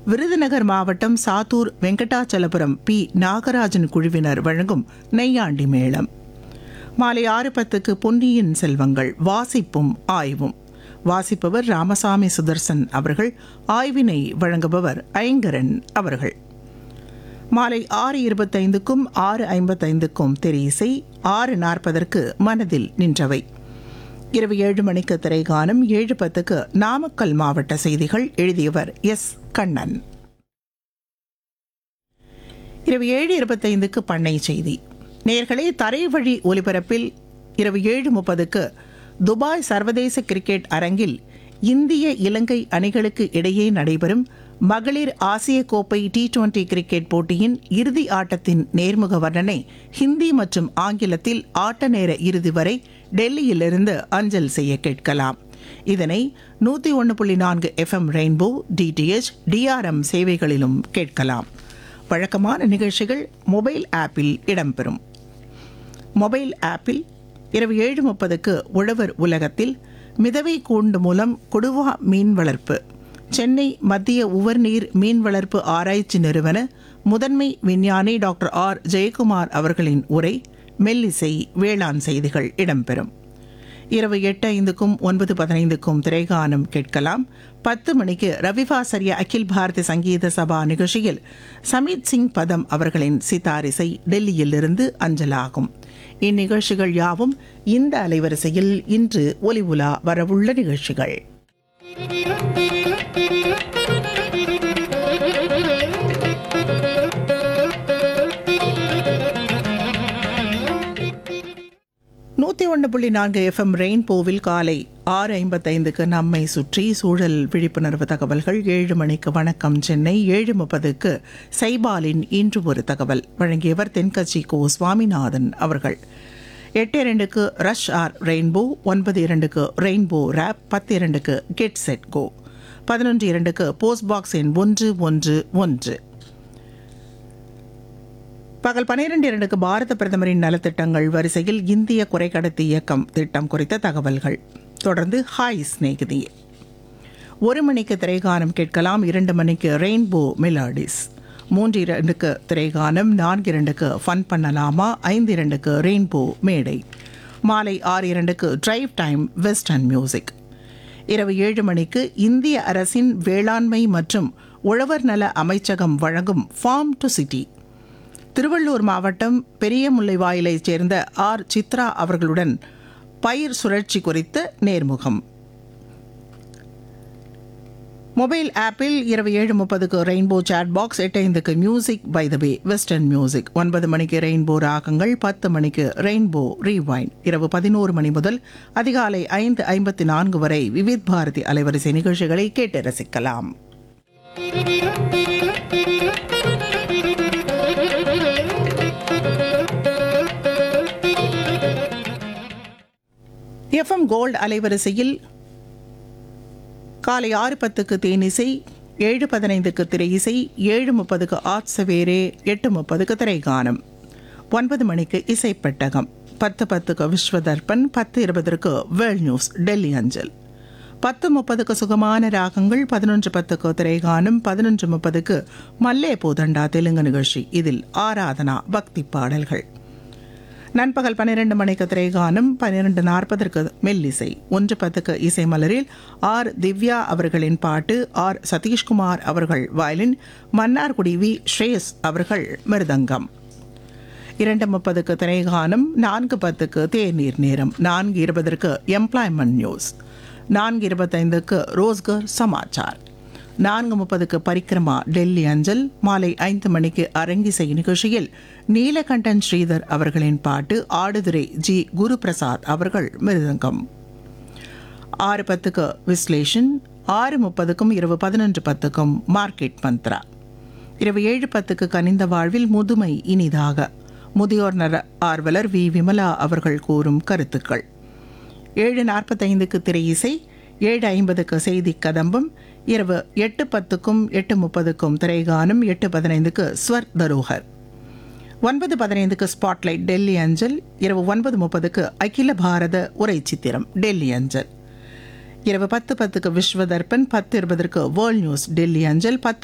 விருதுநகர் மாவட்டம் சாத்தூர் வெங்கடாச்சலபுரம் பி நாகராஜன் குழுவினர் வழங்கும் நெய்யாண்டி மேளம் மாலை ஆறு பத்துக்கு பொன்னியின் செல்வங்கள் வாசிப்பும் ஆய்வும் வாசிப்பவர் ராமசாமி சுதர்சன் அவர்கள் ஆய்வினை வழங்குபவர் ஐங்கரன் அவர்கள் மாலை ஆறு இருபத்தைந்துக்கும் ஆறு ஐம்பத்தைந்துக்கும் திரையிசை ஆறு நாற்பதற்கு மனதில் நின்றவை இரவு ஏழு மணிக்கு திரைகானம் ஏழு பத்துக்கு நாமக்கல் மாவட்ட செய்திகள் எழுதியவர் எஸ் கண்ணன் இரவு ஏழு இருபத்தைந்துக்கு பண்ணை செய்தி நேர்களே தரை வழி ஒலிபரப்பில் இரவு ஏழு முப்பதுக்கு துபாய் சர்வதேச கிரிக்கெட் அரங்கில் இந்திய இலங்கை அணிகளுக்கு இடையே நடைபெறும் மகளிர் ஆசிய கோப்பை டி டுவெண்டி கிரிக்கெட் போட்டியின் இறுதி ஆட்டத்தின் நேர்முக வர்ணனை ஹிந்தி மற்றும் ஆங்கிலத்தில் ஆட்ட நேர இறுதி வரை டெல்லியிலிருந்து அஞ்சல் செய்ய கேட்கலாம் இதனை நூற்றி ஒன்று புள்ளி நான்கு எஃப்எம் ரெயின்போ டிடிஎச் டிஆர்எம் சேவைகளிலும் கேட்கலாம் வழக்கமான நிகழ்ச்சிகள் மொபைல் ஆப்பில் இடம்பெறும் மொபைல் ஆப்பில் இரவு ஏழு முப்பதுக்கு உழவர் உலகத்தில் மிதவை கூண்டு மூலம் கொடுவா மீன் வளர்ப்பு சென்னை மத்திய உவர்நீர் மீன் வளர்ப்பு ஆராய்ச்சி நிறுவன முதன்மை விஞ்ஞானி டாக்டர் ஆர் ஜெயக்குமார் அவர்களின் உரை மெல்லிசை வேளாண் செய்திகள் இடம்பெறும் இரவு எட்டு ஐந்துக்கும் ஒன்பது பதினைந்துக்கும் திரைகானம் கேட்கலாம் பத்து மணிக்கு ரவிவாசரிய அகில் பாரதி சங்கீத சபா நிகழ்ச்சியில் சமீத் சிங் பதம் அவர்களின் சித்தாரிசை டெல்லியிலிருந்து அஞ்சலாகும் இந்நிகழ்ச்சிகள் யாவும் இந்த அலைவரிசையில் இன்று ஒலி உலா வரவுள்ள நிகழ்ச்சிகள் நூற்றி ஒன்று புள்ளி நான்கு எஃப்எம் ரெயின்போவில் காலை ஆறு ஐம்பத்தைந்துக்கு நம்மை சுற்றி சூழல் விழிப்புணர்வு தகவல்கள் ஏழு மணிக்கு வணக்கம் சென்னை ஏழு முப்பதுக்கு சைபாலின் இன்று ஒரு தகவல் வழங்கியவர் தென்கட்சி கோ சுவாமிநாதன் அவர்கள் எட்டு இரண்டுக்கு ரஷ் ஆர் ரெயின்போ ஒன்பது இரண்டுக்கு ரெயின்போ ரேப் பத்து இரண்டுக்கு கெட் செட் கோ பதினொன்று இரண்டுக்கு போஸ்ட் பாக்ஸ் எண் ஒன்று ஒன்று ஒன்று பகல் பனிரெண்டு இரண்டுக்கு பாரத பிரதமரின் நலத்திட்டங்கள் வரிசையில் இந்திய குறைக்கடத்தி இயக்கம் திட்டம் குறித்த தகவல்கள் தொடர்ந்து ஹாய் ஸ்நேகிதி ஒரு மணிக்கு திரைகானம் கேட்கலாம் இரண்டு மணிக்கு ரெயின்போ மெலாடிஸ் மூன்று இரண்டுக்கு திரைகானம் நான்கு இரண்டுக்கு ஃபன் பண்ணலாமா ஐந்து இரண்டுக்கு ரெயின்போ மேடை மாலை ஆறு இரண்டுக்கு டிரைவ் டைம் வெஸ்டர்ன் மியூசிக் இரவு ஏழு மணிக்கு இந்திய அரசின் வேளாண்மை மற்றும் உழவர் நல அமைச்சகம் வழங்கும் ஃபார்ம் டு சிட்டி திருவள்ளூர் மாவட்டம் பெரிய முல்லைவாயிலைச் சேர்ந்த ஆர் சித்ரா அவர்களுடன் பயிர் சுழற்சி குறித்த நேர்முகம் மொபைல் ஆப்பில் இரவு ஏழு முப்பதுக்கு ரெயின்போ சாட் பாக்ஸ் எட்டு ஐந்துக்கு music by the way western music ஒன்பது மணிக்கு ரெயின்போ ராகங்கள் பத்து மணிக்கு ரெயின்போ ரீவைன் இரவு பதினோரு மணி முதல் அதிகாலை ஐந்து ஐம்பத்தி நான்கு வரை விவித் பாரதி அலைவரிசை நிகழ்ச்சிகளை கேட்டு ரசிக்கலாம் எஃப்எம் கோல்டு அலைவரிசையில் காலை ஆறு பத்துக்கு தேனிசை ஏழு பதினைந்துக்கு திரை இசை ஏழு முப்பதுக்கு ஆட்சவேரே எட்டு முப்பதுக்கு திரைகானம் ஒன்பது மணிக்கு இசைப்பெட்டகம் பத்து பத்துக்கு விஸ்வதர்பன் பத்து இருபதற்கு வேர்ல்ட் நியூஸ் டெல்லி அஞ்சல் பத்து முப்பதுக்கு சுகமான ராகங்கள் பதினொன்று பத்துக்கு திரைகானம் பதினொன்று முப்பதுக்கு மல்லே பூதண்டா தெலுங்கு நிகழ்ச்சி இதில் ஆராதனா பக்தி பாடல்கள் நண்பகல் பன்னிரண்டு மணிக்கு திரைகானம் பன்னிரண்டு நாற்பதற்கு மெல்லிசை ஒன்று பத்துக்கு இசை மலரில் ஆர் திவ்யா அவர்களின் பாட்டு ஆர் சதீஷ்குமார் அவர்கள் வயலின் மன்னார்குடி வி ஸ்ரேயஸ் அவர்கள் மிருதங்கம் இரண்டு முப்பதுக்கு திரைகானம் நான்கு பத்துக்கு தேநீர் நேரம் நான்கு இருபதற்கு எம்ப்ளாய்மெண்ட் நியூஸ் நான்கு இருபத்தைந்துக்கு ரோஸ்கர் சமாச்சார் நான்கு முப்பதுக்கு பரிக்கிரமா டெல்லி அஞ்சல் மாலை ஐந்து மணிக்கு அரங்கிசை நிகழ்ச்சியில் நீலகண்டன் ஸ்ரீதர் அவர்களின் பாட்டு ஆடுதுறை ஜி குருபிரசாத் அவர்கள் மிருதங்கம் ஆறு பத்துக்கு விஸ்லேஷன் ஆறு முப்பதுக்கும் இரவு பதினொன்று பத்துக்கும் மார்க்கெட் மந்த்ரா இரவு ஏழு பத்துக்கு கனிந்த வாழ்வில் முதுமை இனிதாக முதியோர் நல ஆர்வலர் வி விமலா அவர்கள் கூறும் கருத்துக்கள் ஏழு நாற்பத்தைந்துக்கு திரை இசை ஏழு ஐம்பதுக்கு செய்தி கதம்பம் இரவு எட்டு பத்துக்கும் எட்டு முப்பதுக்கும் திரைகானம் எட்டு பதினைந்துக்கு ஸ்வர் தரோகர் ஒன்பது பதினைந்துக்கு ஸ்பாட்லைட் டெல்லி அஞ்சல் இரவு ஒன்பது முப்பதுக்கு அகில பாரத உரை சித்திரம் டெல்லி அஞ்சல் இரவு பத்து பத்துக்கு விஸ்வதர்பன் பத்து இருபதற்கு வேர்ல்ட் நியூஸ் டெல்லி அஞ்சல் பத்து